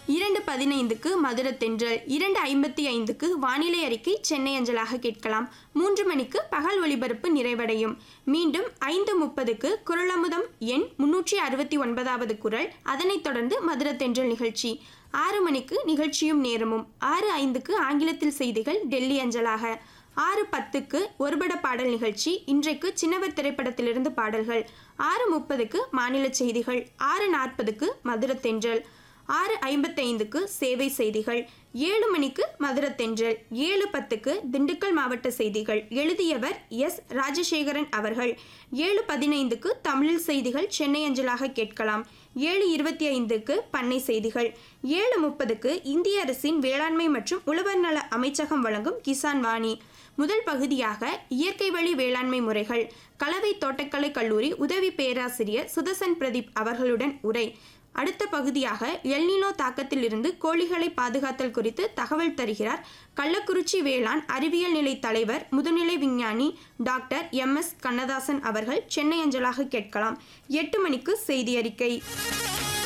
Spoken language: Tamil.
இரண்டு பதினைந்துக்கு மதுர தென்றல் இரண்டு ஐம்பத்தி ஐந்துக்கு வானிலை அறிக்கை சென்னை அஞ்சலாக கேட்கலாம் மூன்று மணிக்கு பகல் ஒளிபரப்பு நிறைவடையும் மீண்டும் ஐந்து முப்பதுக்கு குரலமுதம் எண் முன்னூற்றி அறுபத்தி ஒன்பதாவது குரல் அதனைத் தொடர்ந்து மதுர தென்றல் நிகழ்ச்சி ஆறு மணிக்கு நிகழ்ச்சியும் நேரமும் ஆறு ஐந்துக்கு ஆங்கிலத்தில் செய்திகள் டெல்லி அஞ்சலாக ஆறு பத்துக்கு ஒருபட பாடல் நிகழ்ச்சி இன்றைக்கு சின்னவர் திரைப்படத்திலிருந்து பாடல்கள் ஆறு முப்பதுக்கு மாநில செய்திகள் ஆறு நாற்பதுக்கு மதுர தென்றல் ஆறு ஐம்பத்தைந்துக்கு சேவை செய்திகள் ஏழு மணிக்கு மதுர தென்றல் ஏழு பத்துக்கு திண்டுக்கல் மாவட்ட செய்திகள் எழுதியவர் எஸ் ராஜசேகரன் அவர்கள் ஏழு பதினைந்துக்கு தமிழில் செய்திகள் சென்னை அஞ்சலாக கேட்கலாம் ஏழு இருபத்தி ஐந்துக்கு பண்ணை செய்திகள் ஏழு முப்பதுக்கு இந்திய அரசின் வேளாண்மை மற்றும் உழவர் நல அமைச்சகம் வழங்கும் கிசான் வாணி முதல் பகுதியாக இயற்கை வழி வேளாண்மை முறைகள் கலவை தோட்டக்கலை கல்லூரி உதவி பேராசிரியர் சுதசன் பிரதீப் அவர்களுடன் உரை அடுத்த பகுதியாக எல்னினோ தாக்கத்திலிருந்து கோழிகளை பாதுகாத்தல் குறித்து தகவல் தருகிறார் கள்ளக்குறிச்சி வேளாண் அறிவியல் நிலை தலைவர் முதுநிலை விஞ்ஞானி டாக்டர் எம் எஸ் கண்ணதாசன் அவர்கள் சென்னை அஞ்சலாக கேட்கலாம் எட்டு மணிக்கு செய்தி அறிக்கை